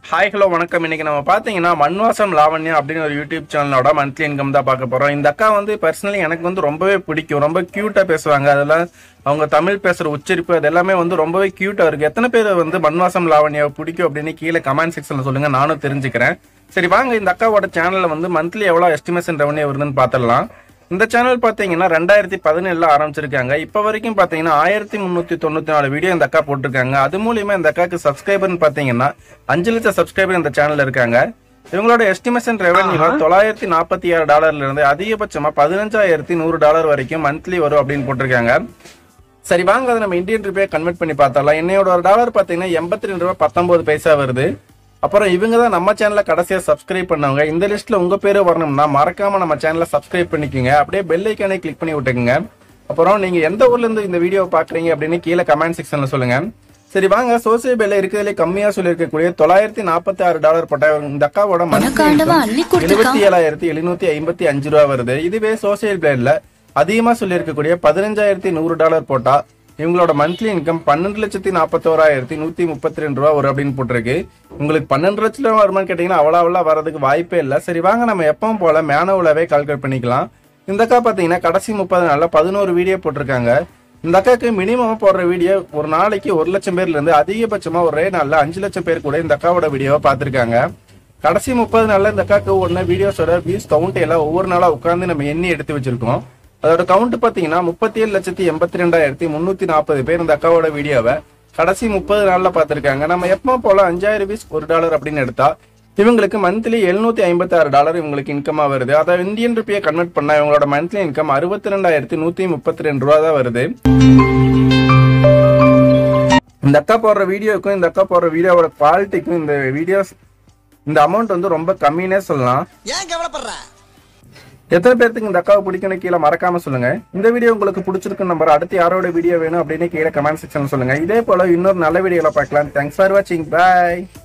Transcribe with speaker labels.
Speaker 1: Hi hello வணக்கம் இன்னைக்கு நம்ம பார்த்தீங்கன்னா மண்வாசம் லாவண்யா அப்படின்னு ஒரு யூடியூப் சேனலோட மந்த்லி இன்கம் தான் பார்க்க போறோம் இந்த அக்கா வந்து பர்சனலி எனக்கு வந்து ரொம்பவே பிடிக்கும் ரொம்ப கியூட்டா பேசுவாங்க அதெல்லாம் அவங்க தமிழ் பேசுற உச்சரிப்பு அது எல்லாமே வந்து ரொம்பவே கியூட்டா இருக்கு எத்தனை பேர் வந்து மண்வாசம் லாவண்யாவை பிடிக்கும் அப்படின்னு கீழே கமெண்ட் செக்ஷன்ல சொல்லுங்க நானும் தெரிஞ்சுக்கிறேன் சரி வாங்க இந்த அக்காவோட சேனல்ல வந்து மந்த்லி எவ்வளவு எஸ்டிமேஷன் ரெவன்யூ வருதுன்னு பார்த்துடலாம் இந்த சேனல் பார்த்தீங்கன்னா ரெண்டாயிரத்தி பதினேழுல ஆரம்பிச்சிருக்காங்க இப்போ வரைக்கும் பார்த்தீங்கன்னா ஆயிரத்தி முந்நூற்றி தொண்ணூற்றி நாலு வீடியோ இந்த அக்கா போட்டிருக்காங்க அது மூலியமா இந்த அக்காக்கு சப்ஸ்கிரைபர்னு பார்த்தீங்கன்னா அஞ்சு லட்சம் சப்ஸ்கிரைபர் இந்த சேனல்ல இருக்காங்க இவங்களோட எஸ்டிமேஷன் ரெவன்யூ தொள்ளாயிரத்தி நாற்பத்தி ஆறு டாலர்ல இருந்து அதிகபட்சமா பதினஞ்சாயிரத்தி நூறு டாலர் வரைக்கும் மந்த்லி வரும் அப்படின்னு போட்டிருக்காங்க சரி வாங்க அதை நம்ம இந்தியன் ரூபாய் கன்வெர்ட் பண்ணி பார்த்தரலாம் என்னையோட ஒரு டாலர் பார்த்தீங்கன்னா எண்பத்தி ரெண்டு ரூபாய் பத்தொன்பது பைசா வருது அப்புறம் இவங்க தான் நம்ம சேனலை கடைசியாக சப்ஸ்கிரைப் பண்ணவங்க இந்த லிஸ்ட்ல உங்க பேரு வரணும்னா மறக்காம நம்ம சேனலை சப்ஸ்கிரைப் பண்ணிக்கோங்க அப்படியே பெல் ஐக்கானே கிளிக் பண்ணி விட்டுக்குங்க அப்புறம் நீங்க எந்த ஊர்ல இருந்து இந்த வீடியோ பாக்குறீங்க அப்படின்னு கீழே கமெண்ட் செக்ஷன்ல சொல்லுங்க சரி வாங்க சோசியல் பெல்ல இருக்கிறதுலே கம்மியா சொல்லியிருக்கக்கூடிய தொள்ளாயிரத்தி நாற்பத்தி ஆறு டாலர் போட்ட இந்த அக்காவோட
Speaker 2: ஆண்டவா, அள்ளி கொடுத்திருக்கான்.
Speaker 1: எழுபத்தி ஏழாயிரத்தி எழுநூத்தி ஐம்பத்தி அஞ்சு ரூபா வருது இதுவே சோசியல் பிளேட்ல அதிகமா சொல்லியிருக்கக்கூடிய பதினஞ்சாயிரத்தி நூறு டாலர் போட்டா இவங்களோட மந்த்லி இன்கம் பன்னெண்டு லட்சத்தி நாற்பத்தோராயிரத்தி நூத்தி முப்பத்தி ரெண்டு ரூபா வரும் அப்படின்னு போட்டிருக்கு உங்களுக்கு பன்னெண்டு லட்சம் ரூபா வருமான்னு கேட்டீங்கன்னா அவ்வளோ அவ்வளோ வரதுக்கு வாய்ப்பே இல்லை சரி வாங்க நம்ம எப்பவும் போல மேனுவலாவே கால்குலேட் பண்ணிக்கலாம் இந்த அக்கா பார்த்தீங்கன்னா கடைசி முப்பது நாள்ல பதினோரு வீடியோ போட்டிருக்காங்க இந்த அக்காக்கு மினிமம் போடுற வீடியோ ஒரு நாளைக்கு ஒரு லட்சம் பேர்ல இருந்து அதிகபட்சமா ஒரே நாள்ல அஞ்சு லட்சம் பேர் கூட இந்த அக்காவோட வீடியோவை பார்த்திருக்காங்க கடைசி முப்பது நாள்ல இந்த அக்காக்கு ஒன்று வீடியோஸோட வியூஸ் கவுண்ட் எல்லாம் ஒவ்வொரு நாளா உட்காந்து நம்ம எண்ணி எடுத்து வச்சிருக்கோம் அதோட கவுண்ட் பாத்தீங்கன்னா முப்பத்தி ஏழு லட்சத்தி எண்பத்தி ரெண்டாயிரத்தி முன்னூத்தி நாற்பது பேர் இந்த அக்காவோட வீடியோவை கடைசி முப்பது நாள்ல பார்த்திருக்காங்க நம்ம எப்போ போல அஞ்சாயிரம் வியூஸ் ஒரு டாலர் அப்படின்னு எடுத்தா இவங்களுக்கு மந்த்லி எழுநூத்தி ஐம்பத்தி ஆறு டாலர் இவங்களுக்கு இன்கமா வருது அதை இந்தியன் ருப்பியை கன்வெர்ட் பண்ணா இவங்களோட மந்த்லி இன்கம் அறுபத்தி ரெண்டாயிரத்தி நூத்தி முப்பத்தி ரெண்டு ரூபா தான் வருது இந்த அக்கா போடுற வீடியோக்கும் இந்த அக்கா போடுற வீடியோவோட குவாலிட்டிக்கும் இந்த வீடியோஸ் இந்த அமௌண்ட் வந்து ரொம்ப கம்மினே சொல்லலாம்
Speaker 3: ஏன் கவலைப்படுற
Speaker 1: எத்தனை பேர்த்துக்கு இந்த அக்காவை பிடிக்கணும் கீழே மறக்காம சொல்லுங்க இந்த வீடியோ உங்களுக்கு பிடிச்சிருக்கு நம்பர் அடுத்து யாரோட வீடியோ வேணும் அப்படின்னு கீழே கமெண்ட் செக்ஷன் சொல்லுங்க இதே போல இன்னொரு நல்ல வீடியோல பார்க்கலாம் தேங்க்ஸ் ஃபார் வாட்சிங் பாய்